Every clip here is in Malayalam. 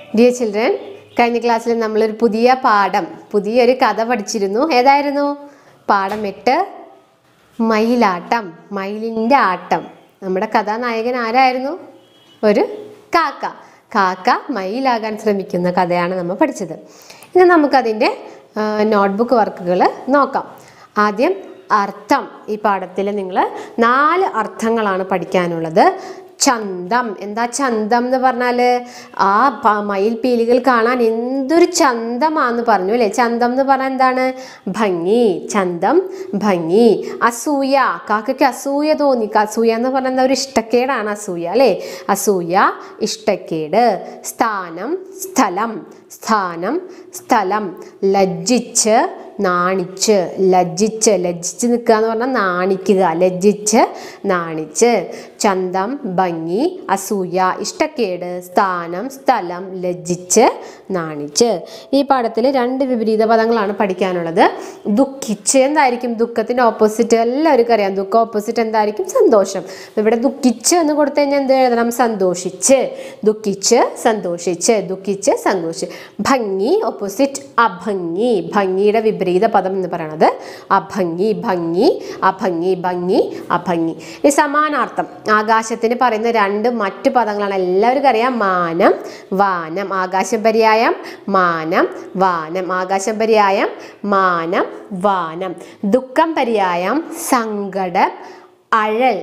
ഡിയർ ചിൽഡ്രൻ കഴിഞ്ഞ ക്ലാസ്സിൽ നമ്മളൊരു പുതിയ പാഠം പുതിയൊരു കഥ പഠിച്ചിരുന്നു ഏതായിരുന്നു പാഠം എട്ട് മയിലാട്ടം മയിലിൻ്റെ ആട്ടം നമ്മുടെ കഥാനായകൻ ആരായിരുന്നു ഒരു കാക്ക കാക്ക മയിലാകാൻ ശ്രമിക്കുന്ന കഥയാണ് നമ്മൾ പഠിച്ചത് ഇനി നമുക്കതിൻ്റെ നോട്ട്ബുക്ക് വർക്കുകൾ നോക്കാം ആദ്യം അർത്ഥം ഈ പാഠത്തിൽ നിങ്ങൾ നാല് അർത്ഥങ്ങളാണ് പഠിക്കാനുള്ളത് ചന്തം എന്താ ചന്തം എന്ന് പറഞ്ഞാൽ ആ പ- മയിൽ പീലികൾ കാണാൻ എന്തൊരു ചന്തമാന്ന് പറഞ്ഞു അല്ലേ ചന്തം എന്ന് പറഞ്ഞാൽ എന്താണ് ഭംഗി ചന്തം ഭംഗി അസൂയ കാക്കയ്ക്ക് അസൂയ തോന്നി അസൂയ എന്ന് പറഞ്ഞാൽ എന്താ ഒരു ഇഷ്ടക്കേടാണ് അസൂയ അല്ലേ അസൂയ ഇഷ്ടക്കേട് സ്ഥാനം സ്ഥലം സ്ഥാനം സ്ഥലം ലജ്ജിച്ച് നാണിച്ച് ലജ്ജിച്ച് ലജ്ജിച്ച് നിൽക്കുക എന്ന് പറഞ്ഞാൽ നാണിക്കുക ലജ്ജിച്ച് നാണിച്ച് ചന്തം ഭംഗി അസൂയ ഇഷ്ടക്കേട് സ്ഥാനം സ്ഥലം ലജ്ജിച്ച് നാണിച്ച് ഈ പാഠത്തിൽ രണ്ട് വിപരീത പദങ്ങളാണ് പഠിക്കാനുള്ളത് ദുഃഖിച്ച് എന്തായിരിക്കും ദുഃഖത്തിൻ്റെ ഓപ്പോസിറ്റ് എല്ലാവർക്കും അറിയാം ദുഃഖം ഓപ്പോസിറ്റ് എന്തായിരിക്കും സന്തോഷം ഇവിടെ ദുഃഖിച്ച് എന്ന് കൊടുത്തു കഴിഞ്ഞാൽ എന്ത് എഴുതണം സന്തോഷിച്ച് ദുഃഖിച്ച് സന്തോഷിച്ച് ദുഃഖിച്ച് സന്തോഷിച്ച് ഭംഗി ഓപ്പോസിറ്റ് അഭംഗി ഭംഗിയുടെ വിപരീത പദം എന്ന് പറയുന്നത് അഭംഗി ഭംഗി അഭംഗി ഭംഗി അഭംഗി ഈ സമാനാർത്ഥം ആകാശത്തിന് പറയുന്ന രണ്ട് മറ്റു പദങ്ങളാണ് എല്ലാവർക്കും അറിയാം മാനം വാനം ആകാശം പര്യായം മാനം വാനം ആകാശം പര്യായം മാനം വാനം ദുഃഖം പര്യായം സങ്കടം അഴൽ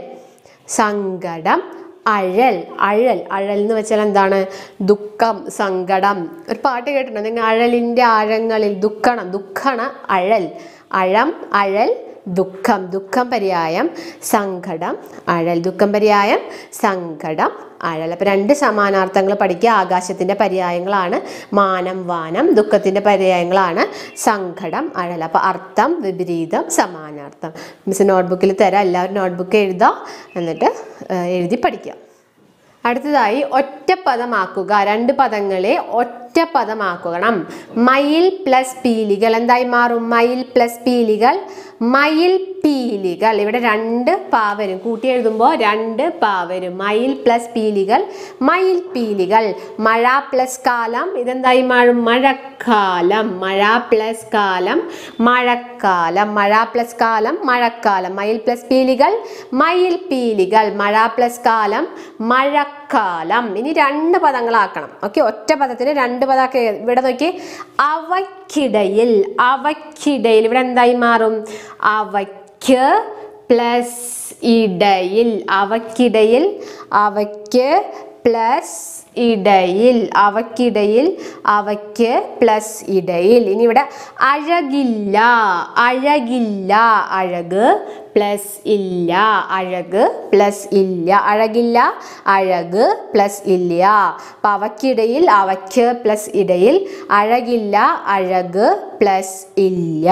സങ്കടം അഴൽ അഴൽ അഴൽ എന്ന് വെച്ചാൽ എന്താണ് ദുഃഖം സങ്കടം ഒരു പാട്ട് കേട്ടിട്ടുണ്ടോ നിങ്ങൾ അഴലിൻ്റെ ആഴങ്ങളിൽ ദുഃഖണം ദുഃഖണ അഴൽ അഴം അഴൽ ദുഃഖം ദുഃഖം പര്യായം സങ്കടം അഴൽ ദുഃഖം പര്യായം സങ്കടം അഴൽ അപ്പം രണ്ട് സമാനാർത്ഥങ്ങൾ പഠിക്കുക ആകാശത്തിൻ്റെ പര്യായങ്ങളാണ് മാനം വാനം ദുഃഖത്തിൻ്റെ പര്യായങ്ങളാണ് സങ്കടം അഴൽ അപ്പോൾ അർത്ഥം വിപരീതം സമാനാർത്ഥം മിസ് നോട്ട്ബുക്കിൽ തരാം എല്ലാവരും നോട്ട്ബുക്ക് എഴുതാം എന്നിട്ട് ഏഹ്, എഴുതി പഠിക്കുക അടുത്തതായി ഒറ്റ പദമാക്കുക രണ്ട് പദങ്ങളെ ഒറ്റ പദമാക്കണം മയിൽ പ്ലസ് പീലികൾ എന്തായി മാറും മയിൽ പ്ലസ് പീലികൾ മയിൽ പീലികൾ ഇവിടെ രണ്ട് പാ വരും കൂട്ടി എഴുതുമ്പോൾ രണ്ട് പാ വരും മയിൽ പ്ലസ് പീലികൾ മയിൽ പീലികൾ മഴ പ്ലസ് കാലം ഇതെന്തായി മാറും മഴക്കാലം മഴ പ്ലസ് കാലം മഴക്കാലം മഴ പ്ലസ് കാലം മഴക്കാലം മയിൽ പ്ലസ് പീലികൾ മയിൽ പീലികൾ മഴ പ്ലസ് കാലം മഴക്കാലം ഇനി രണ്ട് പദങ്ങളാക്കണം ഓക്കെ ഒറ്റ പദത്തിന് രണ്ട് പദമാക്കി ഇവിടെ നോക്കി അവയ്ക്കിടയിൽ അവയ്ക്കിടയിൽ ഇവിടെ എന്തായി മാറും അവയ്ക്ക് പ്ലസ് ഇടയിൽ അവയ്ക്കിടയിൽ അവയ്ക്ക് പ്ലസ് ഇടയിൽ അവയ്ക്കിടയിൽ അവയ്ക്ക് പ്ലസ് ഇടയിൽ ഇനി ഇവിടെ അഴകില്ല അഴകില്ല അഴക് പ്ലസ് ഇല്ല അഴക് പ്ലസ് ഇല്ല അഴകില്ല അഴക് പ്ലസ് ഇല്ല അപ്പം അവയ്ക്കിടയിൽ അവയ്ക്ക് പ്ലസ് ഇടയിൽ അഴകില്ല അഴക് പ്ലസ് ഇല്ല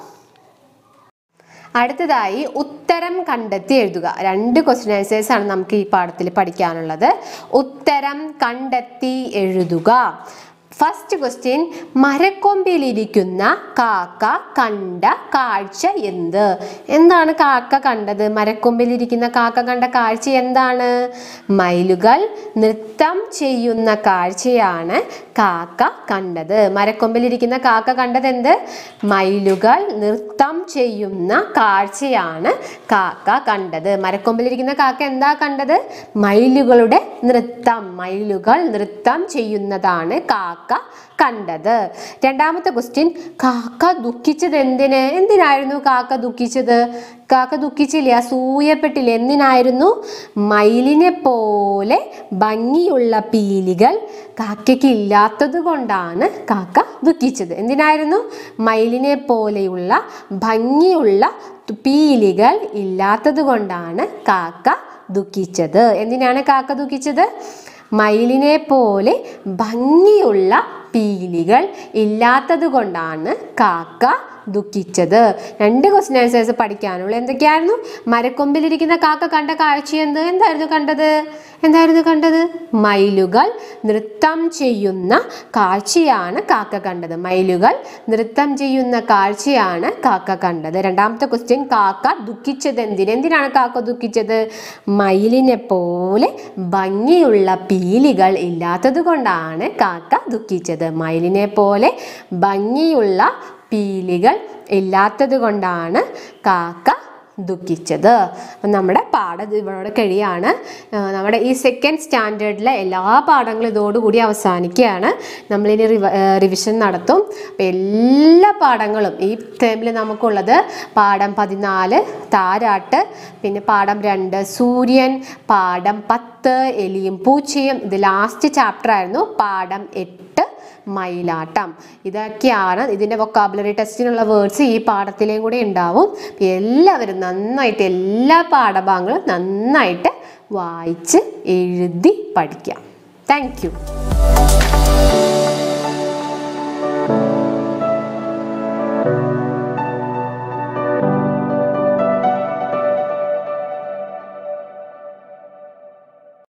അടുത്തതായി ഉത്തരം കണ്ടെത്തി എഴുതുക രണ്ട് ക്വസ്റ്റ്യൻ ആൻസേഴ്സ് ആണ് നമുക്ക് ഈ പാഠത്തിൽ പഠിക്കാനുള്ളത് ഉത്തരം കണ്ടെത്തി എഴുതുക ഫസ്റ്റ് ക്വസ്റ്റ്യൻ മരക്കൊമ്പിലിരിക്കുന്ന കാക്ക കണ്ട കാഴ്ച എന്ത് എന്താണ് കാക്ക കണ്ടത് മരക്കൊമ്പിലിരിക്കുന്ന കാക്ക കണ്ട കാഴ്ച എന്താണ് മയിലുകൾ നൃത്തം ചെയ്യുന്ന കാഴ്ചയാണ് കാക്ക കണ്ടത് മരക്കൊമ്പിലിരിക്കുന്ന കാക്ക കണ്ടത് എന്ത് മയിലുകൾ നൃത്തം ചെയ്യുന്ന കാഴ്ചയാണ് കാക്ക കണ്ടത് മരക്കൊമ്പിലിരിക്കുന്ന കാക്ക എന്താ കണ്ടത് മയിലുകളുടെ നൃത്തം മയിലുകൾ നൃത്തം ചെയ്യുന്നതാണ് കാക്ക കണ്ടത് രണ്ടാമത്തെ ക്വസ്റ്റ്യൻ കാക്ക ദുഃഖിച്ചത് എന്തിന് എന്തിനായിരുന്നു കാക്ക ദുഃഖിച്ചത് കാക്ക ദുഃഖിച്ചില്ല അസൂയപ്പെട്ടില്ല എന്തിനായിരുന്നു മയിലിനെ പോലെ ഭംഗിയുള്ള പീലികൾ കാക്കയ്ക്ക് ഇല്ലാത്തത് കൊണ്ടാണ് കാക്ക ദുഃഖിച്ചത് എന്തിനായിരുന്നു മയിലിനെ പോലെയുള്ള ഭംഗിയുള്ള പീലികൾ ഇല്ലാത്തത് കൊണ്ടാണ് കാക്ക ദുഃഖിച്ചത് എന്തിനാണ് കാക്ക ദുഃഖിച്ചത് മയിലിനെ പോലെ ഭംഗിയുള്ള പീലികൾ ഇല്ലാത്തത് കൊണ്ടാണ് കാക്ക ദുഃഖിച്ചത് രണ്ട് ക്വസ്റ്റ്യൻ ആൻസേഴ്സ് പഠിക്കാനുള്ള എന്തൊക്കെയായിരുന്നു മരക്കൊമ്പിലിരിക്കുന്ന കാക്ക കണ്ട കാഴ്ച എന്ത് എന്തായിരുന്നു കണ്ടത് എന്തായിരുന്നു കണ്ടത് മയിലുകൾ നൃത്തം ചെയ്യുന്ന കാഴ്ചയാണ് കാക്ക കണ്ടത് മയിലുകൾ നൃത്തം ചെയ്യുന്ന കാഴ്ചയാണ് കാക്ക കണ്ടത് രണ്ടാമത്തെ ക്വസ്റ്റ്യൻ കാക്ക ദുഃഖിച്ചത് എന്തിന് എന്തിനാണ് കാക്ക ദുഃഖിച്ചത് മയിലിനെ പോലെ ഭംഗിയുള്ള പീലികൾ ഇല്ലാത്തത് കൊണ്ടാണ് കാക്ക ദുഃഖിച്ചത് മയിലിനെ പോലെ ഭംഗിയുള്ള പീലികൾ ഇല്ലാത്തത് കൊണ്ടാണ് കാക്ക ദുഃഖിച്ചത് അപ്പം നമ്മുടെ പാഠം ഇവരോട് കഴിയാണ് ആ, നമ്മുടെ ഈ സെക്കൻഡ് സ്റ്റാൻഡേർഡിലെ എല്ലാ പാഠങ്ങളും ഇതോടുകൂടി അവസാനിക്കുകയാണ് നമ്മളിനി റിവ റിവിഷൻ നടത്തും അപ്പം എല്ലാ പാഠങ്ങളും ഈ ടേമിൽ നമുക്കുള്ളത് പാഠം പതിനാല് താരാട്ട് പിന്നെ പാഠം രണ്ട് സൂര്യൻ പാഠം പത്ത് എലിയും പൂച്ചയും ഇത് ലാസ്റ്റ് ചാപ്റ്റർ ആയിരുന്നു പാഠം എട്ട് മയിലാട്ടം ഇതൊക്കെയാണ് ഇതിൻ്റെ വൊക്കാബുലറി ടെസ്റ്റിനുള്ള വേർഡ്സ് ഈ പാഠത്തിലേയും കൂടെ ഉണ്ടാവും അപ്പം എല്ലാവരും നന്നായിട്ട് എല്ലാ പാഠഭാഗങ്ങളും നന്നായിട്ട് വായിച്ച് എഴുതി പഠിക്കാം താങ്ക് യു